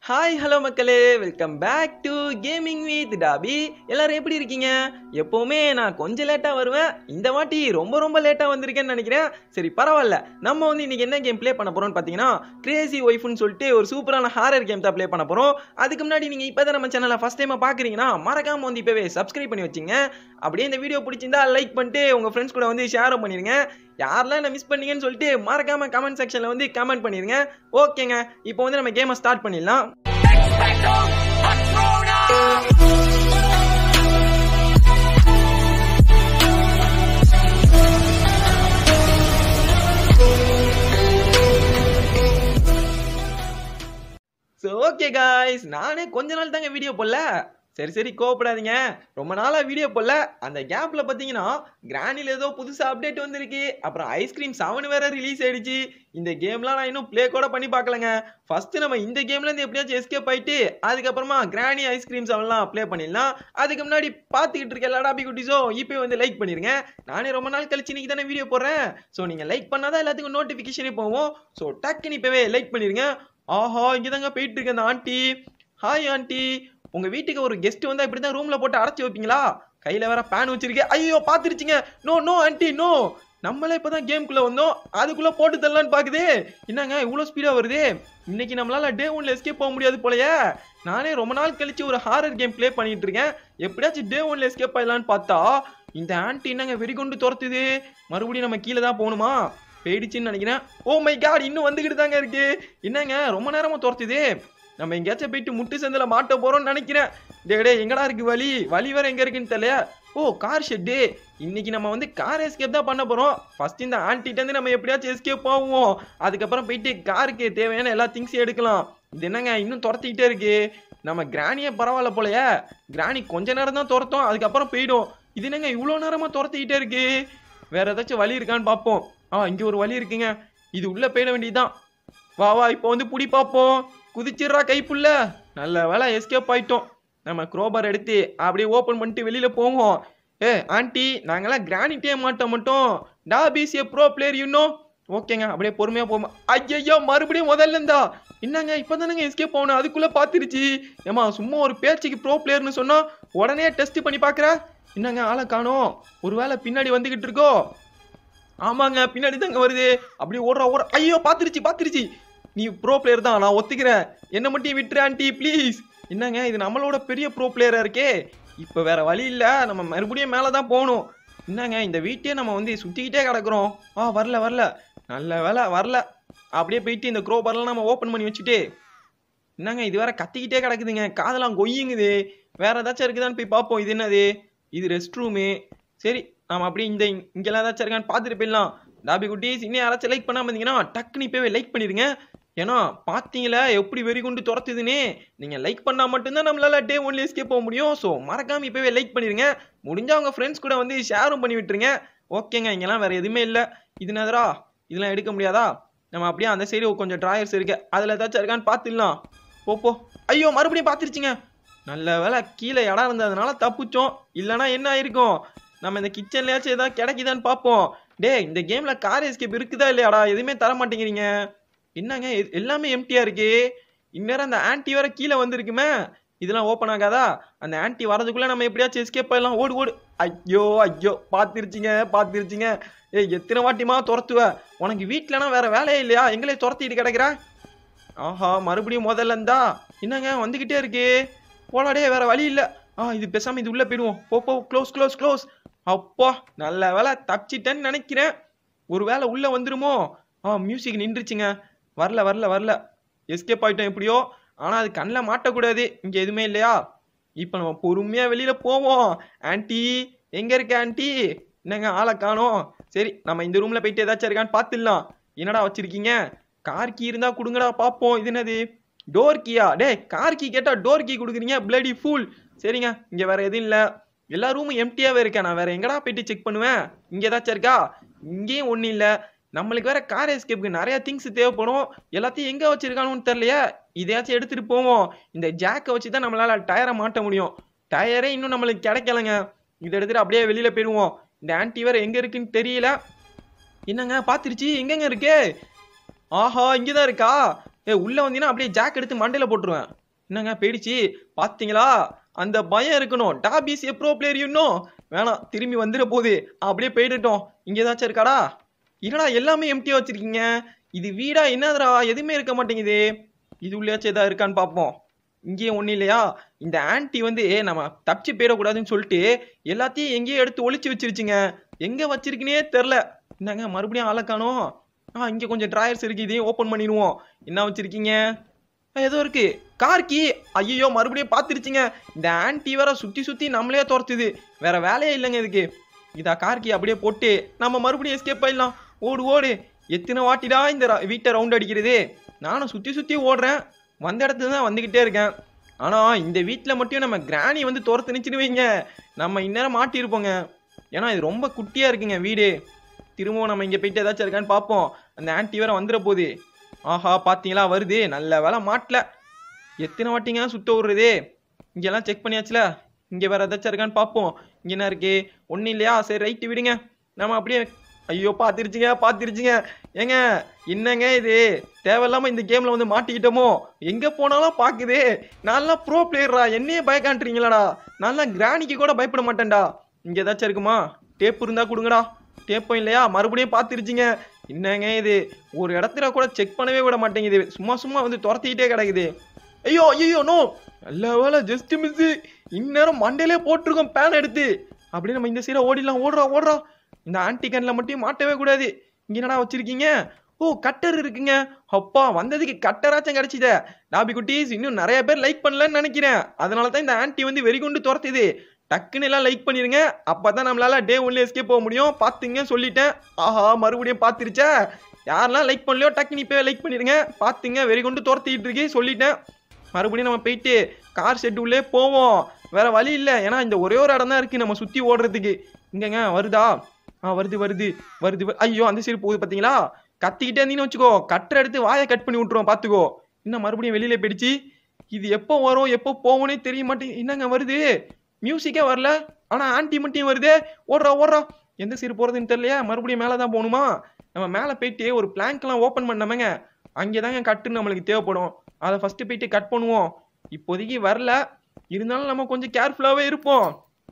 hi hello மக்களே welcome back to gaming with Tabby எல்லாரும் எப்படி இருக்கீங்க எப்போவுமே நான் கொஞ்சம் லேட்டாக வருவேன் இந்த வாட்டி ரொம்ப ரொம்ப லேட்டாக வந்திருக்கேன்னு நினைக்கிறேன் சரி பரவாயில்ல நம்ம வந்து இன்னைக்கு என்ன கேம் ப்ளே பண்ண போறோம்னு பார்த்தீங்கன்னா கிரேசி ஒய்ஃப்னு சொல்லிட்டு ஒரு சூப்பரான ஹாரர் கேம் தான் ப்ளே பண்ண போகிறோம் அதுக்கு முன்னாடி நீங்கள் இப்போ தான் நம்ம சேனலை ஃபஸ்ட் டைமாக பார்க்குறீங்கன்னா மறக்காம வந்து இப்போவே சப்ஸ்கிரைப் பண்ணி வச்சுங்க அப்படியே இந்த வீடியோ பிடிச்சிருந்தா லைக் பண்ணிட்டு உங்கள் ஃப்ரெண்ட்ஸ் கூட வந்து ஷேரும் பண்ணிடுங்க யாரெல்லாம் என்ன மிஸ் பண்ணீங்கன்னு சொல்லிட்டு மறக்காம கமெண்ட் செக்ஷனில் வந்து கமெண்ட் பண்ணிடுங்க ஓகேங்க இப்போ வந்து நம்ம கேமை ஸ்டார்ட் பண்ணிடலாம் ஸோ ஓகே காய்ஸ் நானே கொஞ்ச நாள் தாங்க வீடியோ போடல சரி சரி கோவப்படாதீங்க ரொம்ப நாளாக வீடியோ போடல அந்த கேப்பில் பார்த்தீங்கன்னா கிரானில் ஏதோ புதுசாக அப்டேட் வந்திருக்கு அப்புறம் ஐஸ்கிரீம் செவன் வேற ரிலீஸ் ஆயிடுச்சு இந்த கேம்லாம் நான் இன்னும் ப்ளே கூட பண்ணி பார்க்கலங்க ஃபஸ்ட்டு நம்ம இந்த கேம்லேருந்து எப்படியாச்சும் எஸ்கேப் ஆயிட்டு அதுக்கப்புறமா கிரானி ஐஸ்கிரீம் செவன்லாம் ப்ளே பண்ணிடலாம் அதுக்கு முன்னாடி பார்த்துக்கிட்டு இருக்க எல்லா டாபி குட்டிஸோ இப்போ வந்து லைக் பண்ணிருங்க நானே ரொம்ப நாள் கழிச்சு இன்னைக்கு தானே வீடியோ போடுறேன் ஸோ நீங்கள் லைக் பண்ணாதான் எல்லாத்துக்கும் நோட்டிஃபிகேஷனே போவோம் ஸோ டக்குன்னு இப்போவே லைக் பண்ணிருங்க ஆஹா இங்கே தாங்க போயிட்டு இருக்கு அந்த ஆண்டி ஹாய் ஆண்டி உங்க வீட்டுக்கு ஒரு கெஸ்ட் வந்தா இப்படி தான் ரூம்ல போட்டு அடைச்சி வைப்பீங்களா கையில வேற பேன் வச்சிருக்கேன் ஐயோ பாத்துருச்சிங்க நோ நோ ஆண்டி நோ நம்மளே இப்பதான் கேம்குள்ள வந்தோம் அதுக்குள்ள போட்டு தரலான்னு பாக்குதே என்னங்க இவ்வளவு ஸ்பீடா வருது இன்னைக்கு நம்மளால டே ஒன்ல எஸ்கேப் போக முடியாது போலயே நானே ரொம்ப நாள் கழிச்சு ஒரு ஹாரர் கேம் ப்ளே பண்ணிட்டு இருக்கேன் எப்படியாச்சும் டே ஒன்ல எஸ்கேப் ஆயிடலான்னு பார்த்தா இந்த ஆண்டி என்னங்க வெறிகொண்டு துரத்துது மறுபடியும் நம்ம கீழே தான் போகணுமா போயிடுச்சுன்னு நினைக்கிறேன் ஓ மை காட் இன்னும் வந்துகிட்டு தாங்க இருக்கு என்னங்க ரொம்ப நேரமா துரத்துது நம்ம எங்கேயாச்சும் போயிட்டு முட்டு சந்தில மாட்ட போறோம்னு நினைக்கிறேன் டேய் டேய் எங்கடா இருக்கு வழி வழி வேற எங்க இருக்குன்னு தெரியல ஓ கார் ஷெட்டு இன்னைக்கு நம்ம வந்து கார் எஸ்கேப் தான் பண்ண போறோம் ஃபர்ஸ்ட் இந்த ஆன்டிட்ட இருந்து நம்ம எப்படியாச்சும் எஸ்கேப் போவோம் அதுக்கப்புறம் போயிட்டு காருக்கு தேவையான எல்லா திங்ஸையும் எடுக்கலாம் இது என்னங்க இன்னும் துரத்திக்கிட்டே இருக்கு நம்ம கிராணியே பரவாயில்ல போலயே கிராணி கொஞ்ச நேரம் தான் துரத்தோம் அதுக்கப்புறம் போயிடும் இது என்னங்க இவ்வளோ நேரமா துரத்திக்கிட்டே இருக்கு வேற ஏதாச்சும் வழி இருக்கான்னு பார்ப்போம் ஆ இங்க ஒரு வழி இருக்குங்க இது உள்ள போயிட வேண்டியதுதான் வா வா இப்போ வந்து புடி பார்ப்போம் குதிச்சிடுறா கைப்புள்ள நல்ல வேலை எஸ்கேப் ஆயிட்டோம் நம்ம குரோபர் எடுத்து அப்படியே ஓப்பன் பண்ணிட்டு வெளியில போவோம் ஏ ஆண்டி நாங்கெல்லாம் கிரானிட்டே மாட்டோம் மட்டும் டாபிஸ் ஏ ப்ரோ பிளேயர் இன்னும் ஓகேங்க அப்படியே பொறுமையா போமா ஐயோ மறுபடியும் முதல்ல இருந்தா என்னங்க இப்பதானங்க எஸ்கேப் போகணும் அதுக்குள்ள பாத்துருச்சு ஏமா சும்மா ஒரு பேச்சுக்கு ப்ரோ பிளேயர்னு சொன்னா உடனே டெஸ்ட் பண்ணி பாக்குற என்னங்க ஆளை காணோம் ஒருவேளை பின்னாடி வந்துகிட்டு இருக்கோ ஆமாங்க பின்னாடி தாங்க வருது அப்படியே ஓடுற ஓடுற ஐயோ பாத்துருச்சு பாத்துருச்சு நீ ப்ரோ பிளேயர் தான் நான் ஒத்துக்கிறேன் என்ன மட்டும் விட்டுரு ஆண்டி ப்ளீஸ் என்னங்க இது நம்மளோட பெரிய ப்ரோ பிளேயரா இருக்கே இப்போ வேற வழி இல்ல நம்ம மறுபடியும் மேலே தான் போகணும் என்னங்க இந்த வீட்டையே நம்ம வந்து சுத்திக்கிட்டே கிடக்குறோம் ஆ வரல வரல நல்ல வேலை வரல அப்படியே போயிட்டு இந்த க்ரோ பரலாம் நம்ம ஓப்பன் பண்ணி வச்சுட்டு என்னங்க இது வேற கத்திக்கிட்டே கிடக்குதுங்க காதெல்லாம் கொய்யுங்குது வேற ஏதாச்சும் இருக்குதான்னு போய் பார்ப்போம் இது என்னது இது ரெஸ்ட் ரூமு சரி நாம அப்படியே இந்த இங்கெல்லாம் ஏதாச்சும் இருக்கான்னு பார்த்துட்டு போயிடலாம் டாபி குட்டீஸ் இன்னும் யாராச்சும் லைக் பண்ணாம இருந்தீங்கன்னா டக்குன்னு இப்போவே லைக் பண்ணிடுங்க ஏன்னா பார்த்தீங்களா எப்படி வெறி கொண்டு துரத்துதுன்னு நீங்கள் லைக் பண்ணால் மட்டும்தான் நம்மளால டே ஒன்லி எஸ்கேப் போக முடியும் ஸோ மறக்காம இப்போவே லைக் பண்ணிடுங்க முடிஞ்சா உங்கள் ஃப்ரெண்ட்ஸ் கூட வந்து ஷேரும் பண்ணி விட்டுருங்க ஓகேங்க இங்கெல்லாம் வேற எதுவுமே இல்லை இது என்னதுரா இதெல்லாம் எடுக்க முடியாதா நம்ம அப்படியே அந்த சைடு கொஞ்சம் ட்ராயர்ஸ் இருக்கு அதில் ஏதாச்சும் இருக்கான்னு பார்த்துடலாம் போ போ ஐயோ மறுபடியும் பார்த்துருச்சுங்க நல்ல வேலை கீழே இடம் இருந்ததுனால தப்பிச்சோம் இல்லைன்னா என்ன ஆயிருக்கும் நம்ம இந்த கிச்சன்லயாச்சும் ஏதாவது கிடைக்குதான்னு பார்ப்போம் டேய் இந்த கேம்ல கார் எஸ்கேப் இருக்குதா இல்லையாடா எதுவுமே தர மாட்டேங்கிறீங்க என்னங்க எ- எல்லாமே எம்டியா இருக்கு இந்நேரம் அந்த ஆன்ட்டி வேற கீழே வந்திருக்குமே இதெல்லாம் ஓப்பன் ஆகாதா அந்த ஆன்ட்டி வரதுக்குள்ள நம்ம எப்படியாச்சும் எஸ்கேப் ஆயிடலாம் ஓடு ஓடு ஐயோ ஐயோ பார்த்துருச்சிங்க பார்த்துருச்சிங்க ஏய் எத்தனை வாட்டிமா துரத்துவ உனக்கு வீட்டிலனா வேற வேலையே இல்லையா எங்களே துரத்திட்டு கிடக்குற ஆஹா மறுபடியும் முதல்ல இருந்தா என்னங்க வந்துகிட்டே இருக்கு போலாடே வேற வழி இல்ல ஆ இது பேசாம இது உள்ள போயிடுவோம் போ போ க்ளோஸ் க்ளோஸ் க்ளோஸ் அப்பா நல்ல வேலை தப்பிச்சிட்டேன்னு நினைக்கிறேன் ஒரு வேளை உள்ள வந்துருமோ ஆ மியூசிக் நின்றுச்சுங்க வரல வரல வரல எஸ்கேப் ஆயிட்டோம் எப்படியோ ஆனா அது கண்ணில் மாட்டக்கூடாது இங்க எதுவுமே இல்லையா இப்போ நம்ம பொறுமையா வெளியில போவோம் ஆன்ட்டி எங்க இருக்க ஆன்ட்டி என்னங்க ஆளை காணோம் சரி நம்ம இந்த ரூம்ல போயிட்டு ஏதாச்சும் இருக்கான்னு பார்த்துடலாம் என்னடா வச்சிருக்கீங்க கார் கீ இருந்தா கொடுங்கடா பார்ப்போம் இது என்னது டோர் கீயா டேய் கார் கீ கேட்டா டோர் கீ கொடுக்குறீங்க பிளடி ஃபூல் சரிங்க இங்க வேற எதுவும் இல்ல எல்லா ரூமும் எம்டியாவே இருக்கேன் நான் வேற எங்கடா போயிட்டு செக் பண்ணுவேன் இங்க ஏதாச்சும் இருக்கா இங்கேயும் ஒன்றும் இல்ல நம்மளுக்கு வேற கார் எஸ்கேப்புக்கு நிறைய திங்ஸ் தேவைப்படும் எல்லாத்தையும் எங்க வச்சிருக்கானுன்னு தெரியலையே இதையாச்சும் எடுத்துட்டு போவோம் இந்த ஜாக்கை வச்சு தான் நம்மளால டயரை மாட்ட முடியும் டயரே இன்னும் நம்மளுக்கு கிடைக்கலங்க இதை எடுத்துட்டு அப்படியே வெளியில போயிடுவோம் இந்த ஆன்டி வேற எங்க இருக்குன்னு தெரியல என்னங்க பாத்துருச்சு எங்கங்க இருக்கு ஆஹா இங்கதான் இருக்கா ஏ உள்ள வந்தீங்கன்னா அப்படியே ஜாக் எடுத்து மண்டையில போட்டுருவேன் என்னங்க போயிடுச்சு பாத்தீங்களா அந்த பயம் இருக்கணும் டாபிஸ் எ ப்ரோ பிளேயர் இன்னும் வேணாம் திரும்பி வந்துட போகுது அப்படியே போயிட்டுட்டோம் இங்க ஏதாச்சும் இருக்காடா என்னடா எல்லாமே எம்டியா வச்சிருக்கீங்க இது வீடா என்னதுடா எதுவுமே இருக்க மாட்டேங்குது இது உள்ளேயாச்சும் ஏதாவது இருக்கான்னு பார்ப்போம் இங்கேயும் ஒன்றும் இல்லையா இந்த ஆன்ட்டி வந்து நம்ம தப்பிச்சு போயிடக்கூடாதுன்னு சொல்லிட்டு எல்லாத்தையும் எங்கேயோ எடுத்து ஒளிச்சு வச்சிருச்சுங்க எங்க வச்சிருக்குனே தெரில என்னங்க மறுபடியும் ஆளை காணோம் ஆ இங்க கொஞ்சம் ட்ராயர்ஸ் இருக்கு இதையும் ஓப்பன் பண்ணிடுவோம் என்ன வச்சிருக்கீங்க ஆ, ஏதோ இருக்கு கார்கி ஐயோ மறுபடியும் பார்த்துருச்சுங்க இந்த ஆன்ட்டி வேற சுத்தி சுத்தி நம்மளே துரத்துது வேற வேலையே இல்லைங்க இதுக்கு இதா கார்கி அப்படியே போட்டு நம்ம மறுபடியும் எஸ்கேப் ஆயிடலாம் ஓடு ஓடு எத்தனை வாட்டிடா இந்த ர- வீட்டை ரவுண்ட் அடிக்கிறது நானும் சுத்தி சுத்தி ஓடுறேன் வந்த இடத்துல தான் வந்துகிட்டே இருக்கேன் ஆனா இந்த வீட்டில் மட்டும் நம்ம கிராணி வந்து துரத்து வைங்க நம்ம இந்நேரம் மாட்டியிருப்போங்க ஏன்னா இது ரொம்ப குட்டியா இருக்குங்க வீடு திரும்பவும் நம்ம இங்க போயிட்டு ஏதாச்சும் இருக்கான்னு பார்ப்போம் அந்த ஆன்ட்டி வேற வந்துட போகுது ஆஹா பாத்தீங்களா வருது நல்ல வேலை மாட்டல எத்தனை வாட்டிங்க சுத்த விடுறது இங்கெல்லாம் செக் பண்ணியாச்சுல இங்க வேற ஏதாச்சும் இருக்கான்னு பார்ப்போம் இங்க என்ன இருக்கு ஒன்றும் இல்லையா சரி ரைட்டு விடுங்க நம்ம அப்படியே ஐயோ பார்த்துருச்சுங்க பார்த்துருச்சுங்க ஏங்க என்னங்க இது தேவையில்லாம இந்த கேம்ல வந்து மாட்டிக்கிட்டோமோ எங்க போனாலும் பாக்குது நான்லாம் ப்ரோ பிளேயர்ரா என்னையே பயக்காண்றீங்களாடா நான்லாம் கிராணிக்கு கூட பயப்பட மாட்டேன்டா இங்க ஏதாச்சும் இருக்குமா டேப் இருந்தா கொடுங்கடா டேப்பும் இல்லையா மறுபடியும் பார்த்துருச்சுங்க என்னங்க இது ஒரு இடத்துல கூட செக் பண்ணவே விட மாட்டேங்குது சும்மா சும்மா வந்து துரத்திக்கிட்டே கிடக்குது ஐயோ ஐயோ நோ நல்ல வேலை ஜஸ்ட் மிஸ் இந்நேரம் மண்டையிலே போட்டிருக்கோம் பேன் எடுத்து அப்படியே நம்ம இந்த சைடை ஓடிடலாம் ஓடுறா ஓடுறா இந்த ஆன்டி கன்ல மட்டும் மாட்டவே கூடாது இங்க என்னடா வச்சிருக்கீங்க ஓ கட்டர் இருக்குங்க அப்பா வந்ததுக்கு கட்டராச்சும் கிடைச்சிதே டாபி குட்டீஸ் இன்னும் நிறைய பேர் லைக் பண்ணலன்னு நினைக்கிறேன் அதனால தான் இந்த ஆன்ட்டி வந்து வெறி கொண்டு துரத்துது டக்குன்னு எல்லாம் லைக் பண்ணிருங்க அப்பதான் நம்மளால டே ஒன்ல எஸ்கேப் போக முடியும் பாத்துங்க சொல்லிட்டேன் ஆஹா மறுபடியும் பாத்துருச்சா யாரெல்லாம் லைக் பண்ணலையோ டக்குன்னு இப்பவே லைக் பண்ணிருங்க பாத்துங்க வெறி கொண்டு துரத்திட்டு இருக்கு சொல்லிட்டேன் மறுபடியும் நம்ம போயிட்டு கார் ஷெட் உள்ளே போவோம் வேற வழி இல்லை ஏன்னா இந்த ஒரே ஒரு இடம் தான் இருக்கு நம்ம சுத்தி ஓடுறதுக்கு இங்கங்க வருதா ஆ வருது வருது வருது வ- ஐயோ அந்த சைடு போகுது பாத்தீங்களா கத்திக்கிட்டே இருந்தீங்கன்னு வச்சுக்கோ கட்டரை எடுத்து வாயை கட் பண்ணி விட்டுருவோம் பாத்துக்கோ இன்னும் மறுபடியும் வெளியில போயிடுச்சு இது எப்போ வரும் எப்போ போகும்னே தெரிய மாட்டேங்குது என்னங்க வருது மியூசிக்கே வரல ஆனா ஆன்டி மட்டும் வருதே ஓடுறா ஓடுறா எந்த சைடு போறதுன்னு தெரியலையா மறுபடியும் மேலே தான் போகணுமா நம்ம மேலே போயிட்டு ஒரு பிளாங்க்லாம் ஓப்பன் பண்ணாமங்க அங்கே தாங்க கட்டு நம்மளுக்கு தேவைப்படும் அதை ஃபர்ஸ்ட் போயிட்டு கட் பண்ணுவோம் இப்போதைக்கு வரல இருந்தாலும் நம்ம கொஞ்சம் கேர்ஃபுல்லாகவே இருப்போம்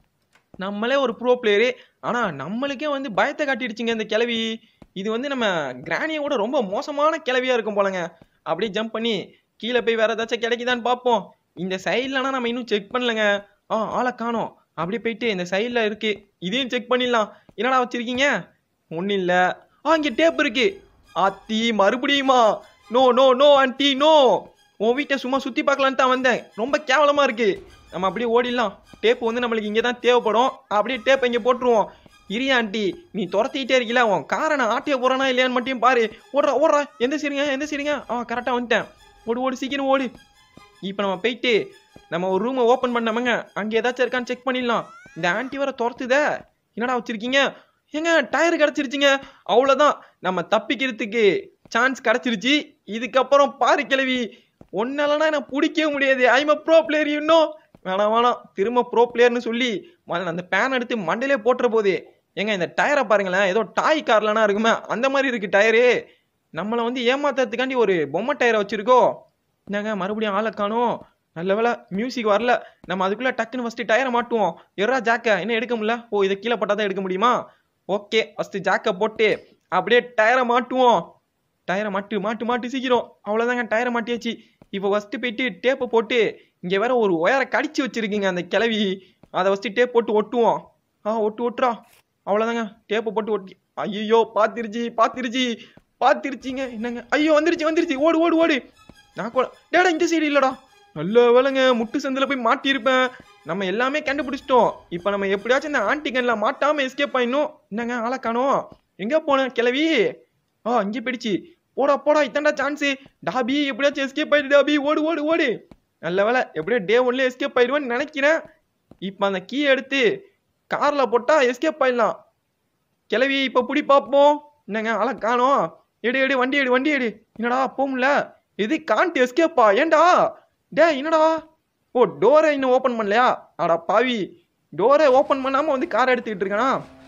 நம்மளே ஒரு ப்ரோ பிளேயரு ஆனா நம்மளுக்கே வந்து பயத்தை காட்டிடுச்சுங்க இந்த கிளவி இது வந்து நம்ம கிராணியை விட ரொம்ப மோசமான கிளவியா இருக்கும் போலங்க அப்படியே ஜம்ப் பண்ணி கீழே போய் வேற ஏதாச்சும் கிடைக்குதான்னு பார்ப்போம் இந்த சைட்லனா நம்ம இன்னும் செக் பண்ணலங்க ஆ ஆளை காணோம் அப்படியே போயிட்டு இந்த சைடில் இருக்கு இதையும் செக் பண்ணிடலாம் என்னடா வச்சிருக்கீங்க ஒன்றும் இல்லை ஆ இங்கே டேப் இருக்கு ஆத்தி மறுபடியுமா no no no aunty no உன் வீட்டை சும்மா சுற்றி பார்க்கலான்னு தான் வந்தேன் ரொம்ப கேவலமாக இருக்கு நம்ம அப்படியே ஓடிடலாம் டேப் வந்து நம்மளுக்கு இங்கே தான் தேவைப்படும் அப்படியே டேப் இங்கே போட்டுருவோம் இரியா ஆண்டி நீ துரத்திக்கிட்டே இருக்கல உன் காரை நான் ஆட்டிய போறானா இல்லையான்னு மட்டும் பாரு ஓடுறா ஓடுறா எந்த சரிங்க எந்த சரிங்க ஆ கரெக்டாக வந்துட்டேன் ஓடு ஓடு சீக்கிரம் ஓடு இப்போ நம்ம போயிட்டு நம்ம ஒரு ரூமை ஓப்பன் பண்ணாமங்க அங்கே ஏதாச்சும் இருக்கான்னு செக் பண்ணிடலாம் இந்த ஆன்ட்டி வர துரத்துதே என்னடா வச்சிருக்கீங்க ஏங்க டயர் கிடச்சிருச்சுங்க அவ்வளோதான் நம்ம தப்பிக்கிறதுக்கு சான்ஸ் கிடச்சிருச்சு இதுக்கப்புறம் பாரு கிளவி ஒன்னாலனா எனக்கு பிடிக்கவே முடியாது ஐம் ப்ரோ பிளேயர் இன்னும் வேணாம் வேணாம் திரும்ப ப்ரோ பிளேயர்னு சொல்லி ம- அந்த பேன் எடுத்து மண்டையிலே போட்டுற போகுது ஏங்க இந்த டயரை பாருங்களேன் ஏதோ டாய் கார்லனா இருக்குமே அந்த மாதிரி இருக்கு டயரு நம்மளை வந்து ஏமாத்துறதுக்காண்டி ஒரு பொம்மை டயரை வச்சிருக்கோ என்னங்க மறுபடியும் ஆளை காணோம் நல்ல வேளை மியூசிக் வரல நம்ம அதுக்குள்ள டக்குன்னு ஃபர்ஸ்ட் டயரை மாட்டுவோம் எறா ஜாக்க என்ன எடுக்க முடியல ஓ இதை கீழே போட்டால் தான் எடுக்க முடியுமா ஓகே ஃபர்ஸ்ட் ஜாக்கை போட்டு அப்படியே டயரை மாட்டுவோம் டயரை மாட்டு மாட்டு மாட்டு சீக்கிரம் அவ்வளோதாங்க டயரை மாட்டியாச்சு இப்போ ஃபஸ்ட்டு போயிட்டு டேப்பை போட்டு இங்கே வேற ஒரு ஒயரை கடிச்சு வச்சிருக்கீங்க அந்த கிளவி அதை ஃபஸ்ட்டு டேப் போட்டு ஒட்டுவோம் ஆ ஒட்டு ஒட்டுறா அவ்வளோதாங்க டேப்பை போட்டு ஒட்டி ஐயோ பார்த்துருச்சு பார்த்துருச்சு பார்த்துருச்சிங்க என்னங்க ஐயோ வந்துருச்சு வந்துருச்சு ஓடு ஓடு ஓடு நான் கூட டேடா இந்த சைடு இல்லடா நல்ல வேலைங்க முட்டு சந்தில் போய் மாட்டியிருப்பேன் நம்ம எல்லாமே கண்டுபிடிச்சிட்டோம் இப்போ நம்ம எப்படியாச்சும் இந்த ஆன்டி கன்ல மாட்டாம எஸ்கேப் ஆயிடணும் என்னங்க ஆளை காணோம் எங்க போன கிளவி ஆ இங்கே போயிடுச்சு போடா போடா இத்தண்டா சான்ஸு டாபி எப்படியாச்சும் எஸ்கேப் ஆயிடு டாபி ஓடு ஓடு ஓடு நல்ல வேலை எப்படியோ டே ஒன்ல எஸ்கேப் ஆயிடுவேன்னு நினைக்கிறேன் இப்போ அந்த கீ எடுத்து கார்ல போட்டா எஸ்கேப் ஆயிடலாம் கிளவி இப்போ புடி பார்ப்போம் என்னங்க ஆளை காணோம் எடு எடு வண்டி எடு வண்டி எடு என்னடா போம்ல இது காண்ட் எஸ்கேப்பா ஏன்டா டே என்னடா ஓ டோரை இன்னும் ஓப்பன் பண்ணலையா அடா பாவி டோரை ஓப்பன் பண்ணாமல் வந்து கார் எடுத்துக்கிட்டு இருக்கானா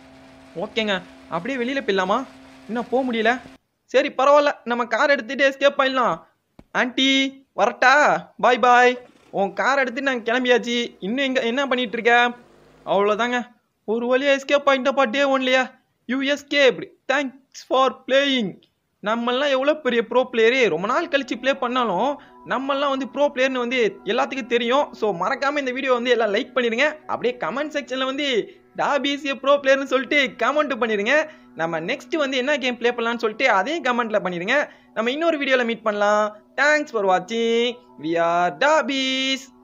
ஓகேங்க அப்படியே வெளியில் போயிடலாமா இன்னும் போக முடியல சரி பரவாயில்ல நம்ம கார் எடுத்துகிட்டு எஸ்கேப் ஆயிடலாம் ஆண்டி வரட்டா பாய் பாய் உன் கார் எடுத்து நாங்கள் கிளம்பியாச்சு இன்னும் எங்க என்ன பண்ணிட்டு இருக்க அவ்வளோதாங்க ஒரு வழியா எஸ்கேப் ஆகிட்ட பாட்டே ஒன்லையா you escape thanks for playing நம்மெல்லாம் எவ்வளோ பெரிய ப்ரோ பிளேயரு ரொம்ப நாள் கழிச்சு ப்ளே பண்ணாலும் நம்மெல்லாம் வந்து ப்ரோ பிளேயர்னு வந்து எல்லாத்துக்கும் தெரியும் ஸோ மறக்காம இந்த வீடியோ வந்து எல்லாம் லைக் பண்ணிடுங்க அப்படியே கமெண்ட் செக்ஷனில் வந்து டாபிசிய ப்ரோ பிளேயர்னு சொல்லிட்டு கமெண்ட் பண்ணிடுங்க நம்ம நெக்ஸ்ட் வந்து என்ன கேம் ப்ளே பண்ணலாம்னு சொல்லிட்டு அதையும் கமெண்ட்ல பண்ணிடுங்க நம்ம இன்னொரு வீடியோவில் மீட் பண்ணலாம் தேங்க்ஸ் ஃபார் வாட்சிங் வி ஆர் டாபீஸ்